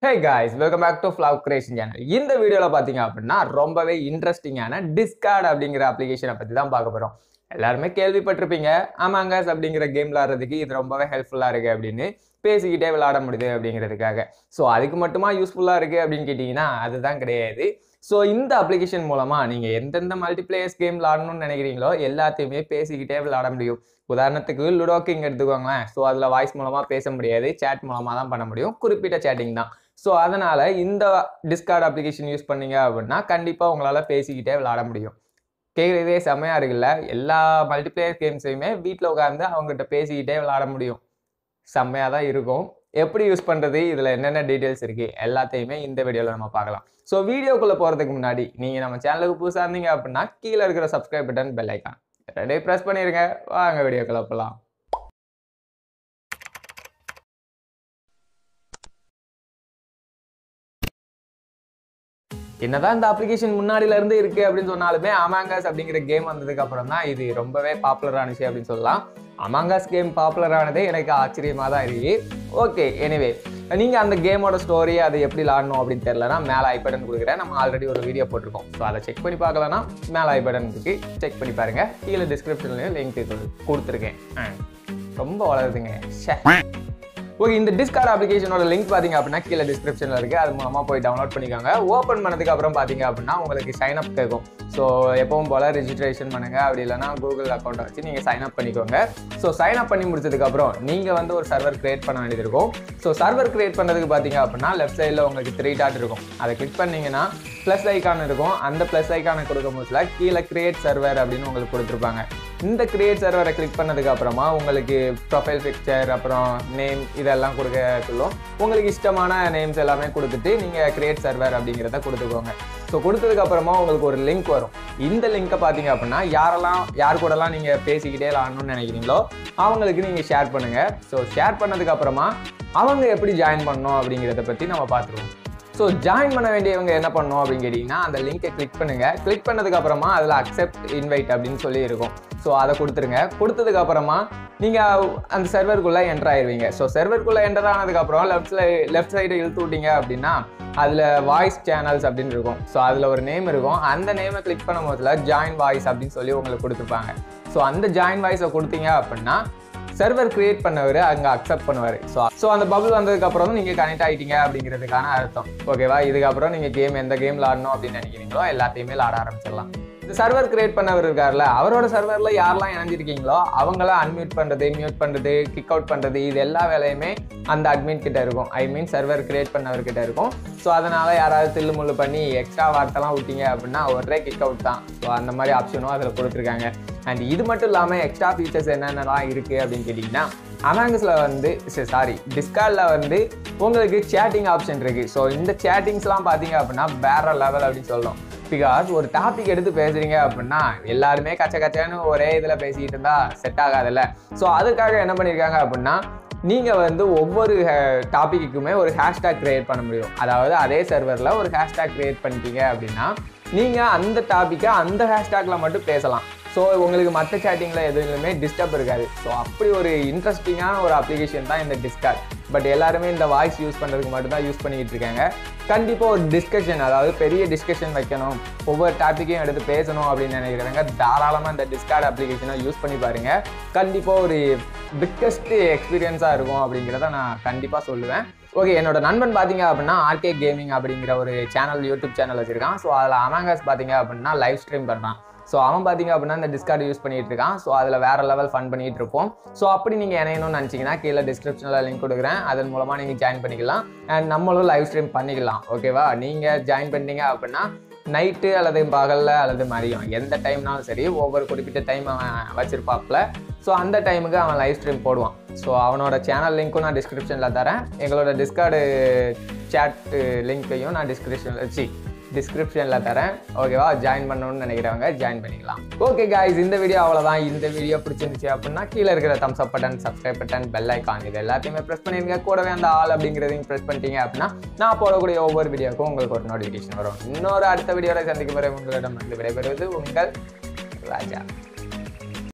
hey guys welcome back to flow creation channel இந்த வீடியோவில் பார்த்தீங்க அப்படின்னா ரொம்பவே இன்ட்ரெஸ்டிங்கான டிஸ்கார்ட் அப்படிங்கிற அப்ளிகேஷனை பற்றி தான் பார்க்க போகிறோம் எல்லாருமே கேள்விப்பட்டிருப்பீங்க ஆமாங்காஸ் அப்படிங்கிற கேம் விளாட்றதுக்கு இது ரொம்பவே ஹெல்ப்ஃபுல்லாக இருக்குது அப்படின்னு பேசிக்கிட்டே விளாட முடியுது அப்படிங்கிறதுக்காக ஸோ அதுக்கு மட்டுமா யூஸ்ஃபுல்லாக இருக்குது அப்படின்னு கேட்டிங்கன்னா அதுதான் கிடையாது ஸோ இந்த அப்ளிகேஷன் மூலமாக நீங்கள் எந்தெந்த மல்டிப்ளேயர்ஸ் கேம் விளாடணும்னு நினைக்கிறீங்களோ எல்லாத்தையுமே பேசிக்கிட்டே விளாட முடியும் உதாரணத்துக்கு லுடோ கிங் எடுத்துக்கோங்களேன் ஸோ அதில் வாய்ஸ் மூலமாக பேச முடியாது சேட் மூலமாக தான் பண்ண முடியும் குறிப்பிட்ட சேட்டிங் தான் ஸோ அதனால் இந்த டிஸ்கார்ட் அப்ளிகேஷன் யூஸ் பண்ணீங்க அப்படின்னா கண்டிப்பாக உங்களால் பேசிக்கிட்டே விளாட முடியும் கேட்குறதே செம்மையாக இருக்குல்ல எல்லா மல்டிப்ளேயர் கேம்ஸையுமே வீட்டில் உட்காந்து அவங்ககிட்ட பேசிக்கிட்டே விளாட முடியும் செம்மையாக தான் இருக்கும் எப்படி யூஸ் பண்ணுறது இதில் என்னென்ன டீட்டெயில்ஸ் இருக்குது எல்லாத்தையுமே இந்த வீடியோவில் நம்ம பார்க்கலாம் ஸோ வீடியோக்குள்ளே போகிறதுக்கு முன்னாடி நீங்கள் நம்ம சேனலுக்கு புதுசாக இருந்தீங்க அப்படின்னா கீழே இருக்கிற சப்ஸ்கிரைப் பட்டன் பெல் ஐக்கான் ரெண்டையும் ப்ரெஸ் பண்ணிடுங்க வாங்க வீடியோக்குள்ளே போகலாம் என்னதான் இந்த அப்ளிகேஷன் முன்னாடில இருந்து இருக்கு அப்படின்னு சொன்னாலுமே அமாங்காஸ் அப்படிங்கிற கேம் வந்ததுக்கு அப்புறம் தான் இது ரொம்பவே பாப்புலர் ஆனிச்சு அப்படின்னு சொல்லலாம் அமாங்காஸ் கேம் பாப்புலர் ஆனதே எனக்கு ஆச்சரியமா தான் இருக்கு ஓகே எனிவே நீங்க அந்த கேமோட ஸ்டோரி அதை எப்படி விளாடணும் அப்படின்னு தெரியலனா மேலே ஐ பட்டன் கொடுக்குறேன் நம்ம ஆல்ரெடி ஒரு வீடியோ போட்டிருக்கோம் ஸோ அதை செக் பண்ணி பார்க்கலன்னா மேலே ஐ பட்டன் இருக்கு செக் பண்ணி பாருங்க கீழே டிஸ்கிரிப்ஷன்லயும் லிங்க் கொடுத்துருக்கேன் ஆ, ரொம்ப வளருதுங்க ஷே ஓகே இந்த டிஸ்கார்ட் அப்ளிகேஷனோட லிங்க் பார்த்தீங்க அப்படின்னா கீழே டிஸ்கிரிப்ஷனில் இருக்குது அது மூலமாக போய் டவுன்லோட் பண்ணிக்கோங்க ஓப்பன் பண்ணதுக்கு அப்புறம் பார்த்தீங்க அப்படின்னா உங்களுக்கு சைன் அப் கேட்கும் ஸோ எப்பவும் போல் ரெஜிஸ்ட்ரேஷன் பண்ணுங்க அப்படி இல்லைனா கூகுள் அக்கௌண்ட்டை வச்சு நீங்கள் சைன் அப் பண்ணிக்கோங்க ஸோ சைன் அப் பண்ணி முடிச்சதுக்கப்புறம் நீங்கள் வந்து ஒரு சர்வர் கிரியேட் பண்ண வேண்டியது இருக்கும் ஸோ சர்வர் கிரியேட் பண்ணதுக்கு பார்த்தீங்க அப்படின்னா லெஃப்ட் சைடில் உங்களுக்கு த்ரீ டாட் இருக்கும் அதை கிளிக் பண்ணீங்கன்னா ப்ளஸ் ஐக்கான் இருக்கும் அந்த ப்ளஸ் ஐக்கானை கொடுக்கும் போதுல கீழே கிரியேட் சர்வர் அப்படின்னு உங்களுக்கு கொடுத்துருப்பாங்க இந்த கிரியேட் சர்வரை கிளிக் பண்ணதுக்கு அப்புறமா உங்களுக்கு ப்ரொஃபைல் பிக்சர் அப்புறம் நேம் இதெல்லாம் கொடுக்க சொல்லும் உங்களுக்கு இஷ்டமான நேம்ஸ் எல்லாமே கொடுத்துட்டு நீங்கள் கிரியேட் சர்வர் அப்படிங்கிறத கொடுத்துக்கோங்க ஸோ கொடுத்ததுக்கு அப்புறமா உங்களுக்கு ஒரு லிங்க் வரும் இந்த லிங்கை பார்த்தீங்க அப்படின்னா யாரெல்லாம் யார் கூடலாம் நீங்கள் பேசிக்கிட்டே விளாடணும்னு நினைக்கிறீங்களோ அவங்களுக்கு நீங்கள் ஷேர் பண்ணுங்கள் ஸோ ஷேர் பண்ணதுக்கு அப்புறமா அவங்க எப்படி ஜாயின் பண்ணணும் அப்படிங்கிறத பற்றி நம்ம பார்த்துருவோம் ஸோ ஜாயின் பண்ண வேண்டியவங்க என்ன பண்ணணும் அப்படின்னு கேட்டிங்கன்னா அந்த லிங்கை கிளிக் பண்ணுங்கள் கிளிக் பண்ணதுக்கு அப்புறமா அதில் அக்செப்ட் இன்வைட் அப்படின்னு சொல்லி இருக்கும் ஸோ அதை கொடுத்துருங்க கொடுத்ததுக்கு அப்புறமா நீங்கள் அந்த சர்வருக்குள்ளே என்டர் ஆயிருவீங்க ஸோ சர்வருக்குள்ளே என்டர் ஆனதுக்கப்புறம் லெஃப்ட் சைடு லெஃப்ட் சைடு இழுத்து விட்டீங்க அப்படின்னா அதில் வாய்ஸ் சேனல்ஸ் அப்படின்னு இருக்கும் ஸோ அதில் ஒரு நேம் இருக்கும் அந்த நேமை கிளிக் பண்ணும் போதுல ஜாயின் வாய்ஸ் அப்படின்னு சொல்லி உங்களுக்கு கொடுத்துருப்பாங்க ஸோ அந்த ஜாயின் வாய்ஸை கொடுத்தீங்க அப்படின்னா சர்வர் கிரியேட் பண்ணவர் அங்கே அக்செப்ட் பண்ணுவார் ஸோ ஸோ அந்த பபுள் வந்ததுக்கப்புறம் தான் நீங்கள் கனெக்ட் ஆகிட்டீங்க அப்படிங்கிறதுக்கான அர்த்தம் ஓகேவா இதுக்கப்புறம் நீங்கள் கேம் எந்த கேம் விளாடணும் அப்படின்னு நினைக்கிறீங்களோ எல்லாத்தையுமே விளாட ஆரம்பிச்சிடலாம் இந்த சர்வர் கிரியேட் பண்ணவர் இருக்கார்ல அவரோட சர்வரில் யாரெல்லாம் இணைஞ்சிருக்கீங்களோ அவங்கள அன்மியூட் பண்ணுறது மியூட் பண்ணுறது கிக் அவுட் பண்ணுறது இது எல்லா வேலையுமே அந்த அட்மின் கிட்ட இருக்கும் ஐ மீன் சர்வர் கிரியேட் பண்ணவர் கிட்ட இருக்கும் ஸோ அதனால யாராவது தில்லு முள்ளு பண்ணி எக்ஸ்ட்ரா வார்த்தைலாம் விட்டீங்க அப்படின்னா ஒரே கிக் அவுட் தான் ஸோ அந்த மாதிரி ஆப்ஷனும் அதில் கொடுத்துருக்காங்க அண்ட் இது மட்டும் இல்லாமல் எக்ஸ்ட்ரா ஃபீச்சர்ஸ் என்னென்னலாம் இருக்குது அப்படின்னு கேட்டிங்கன்னா அமாங்கஸில் வந்து சாரி டிஸ்கார்டில் வந்து உங்களுக்கு சேட்டிங் ஆப்ஷன் இருக்குது ஸோ இந்த சேட்டிங்ஸ்லாம் பார்த்தீங்க அப்படின்னா வேற லெவல் அப்படின்னு சொல்லணும் பிகாஸ் ஒரு டாபிக் எடுத்து பேசுறீங்க அப்படின்னா எல்லாருமே கச்ச கச்சன்னு ஒரே இதில் பேசிக்கிட்டு இருந்தா செட் ஆகாதுல்ல ஸோ அதுக்காக என்ன பண்ணியிருக்காங்க அப்படின்னா நீங்கள் வந்து ஒவ்வொரு டாப்பிக்குமே ஒரு ஹேஷ்டேக் கிரியேட் பண்ண முடியும் அதாவது அதே சர்வரில் ஒரு ஹேஷ்டேக் கிரியேட் பண்ணிட்டீங்க அப்படின்னா நீங்கள் அந்த டாப்பிக்கை அந்த ஹேஷ்டேக்கில் மட்டும் பேசலாம் ஸோ உங்களுக்கு மற்ற சேட்டிங்கில் எதுலையுமே டிஸ்டர்ப் இருக்காது ஸோ அப்படி ஒரு இன்ட்ரெஸ்டிங்கான ஒரு அப்ளிகேஷன் தான் இந்த டிஸ்கார்ட் பட் எல்லாருமே இந்த வாய்ஸ் யூஸ் பண்ணுறதுக்கு மட்டும் தான் யூஸ் பண்ணிக்கிட்டு இருக்காங்க கண்டிப்பாக ஒரு டிஸ்கஷன் அதாவது பெரிய டிஸ்கஷன் வைக்கணும் ஒவ்வொரு டாப்பிக்கையும் எடுத்து பேசணும் அப்படின்னு நினைக்கிறவங்க தாராளமாக இந்த டிஸ்கார்ட் அப்ளிகேஷனை யூஸ் பண்ணி பாருங்கள் கண்டிப்பாக ஒரு பிக்கஸ்ட் எக்ஸ்பீரியன்ஸாக இருக்கும் அப்படிங்கிறத நான் கண்டிப்பாக சொல்லுவேன் ஓகே என்னோட நண்பன் பார்த்தீங்க அப்படின்னா ஆர்கே கேமிங் அப்படிங்கிற ஒரு சேனல் யூடியூப் சேனல் வச்சிருக்கான் ஸோ அதில் அமாங்கஸ் பார்த்தீங்க அப்படின்னா லைவ் ஸ்ட்ரீம் பண்ணுறான் ஸோ அவன் பார்த்தீங்க அப்படின்னா இந்த டிஸ்கார்டு யூஸ் பண்ணிட்டு இருக்கான் ஸோ அதில் வேற லெவல் ஃபன் பண்ணிட்டு இருப்போம் ஸோ அப்படி நீங்கள் இணையணும்னு நினச்சிங்கன்னா கீழே டிஸ்கிரிப்ஷனில் லிங்க் கொடுக்குறேன் அதன் மூலமாக நீங்கள் ஜாயின் பண்ணிக்கலாம் அண்ட் நம்மளும் லைவ் ஸ்ட்ரீம் பண்ணிக்கலாம் ஓகேவா நீங்கள் ஜாயின் பண்ணிட்டீங்க அப்படின்னா நைட்டு அல்லது பகலில் அல்லது மதியம் எந்த டைம்னாலும் சரி ஒவ்வொரு குறிப்பிட்ட டைம் அவன் வச்சிருப்பாப்புல ஸோ அந்த டைமுக்கு அவன் லைவ் ஸ்ட்ரீம் போடுவான் ஸோ அவனோட சேனல் லிங்க்கும் நான் டிஸ்கிரிப்ஷனில் தரேன் எங்களோட டிஸ்கார்டு சேட் லிங்க்கையும் நான் டிஸ்கிரிப்ஷனில் வச்சு டிஸ்கிரிப்ஷனில் தரேன் ஓகேவா ஜாயின் பண்ணணும்னு நினைக்கிறவங்க ஜாயின் பண்ணிக்கலாம் ஓகே காய்ஸ் இந்த வீடியோ அவ்வளோதான் இந்த வீடியோ பிடிச்சிருந்துச்சு அப்படின்னா கீழே இருக்கிற thumbs up button subscribe button bell icon இது எல்லாத்தையுமே ப்ரெஸ் பண்ணிருங்க கூடவே அந்த ஆல் அப்படிங்கிறதையும் ப்ரெஸ் பண்ணிட்டீங்க அப்படின்னா நான் போடக்கூடிய ஒவ்வொரு வீடியோக்கும் உங்களுக்கு ஒரு நோட்டிஃபிகேஷன் வரும் இன்னொரு அடுத்த வீடியோவில் சந்திக்கும் வரை உங்களிடம் வந்து விடைபெறுவது உங்கள் ராஜா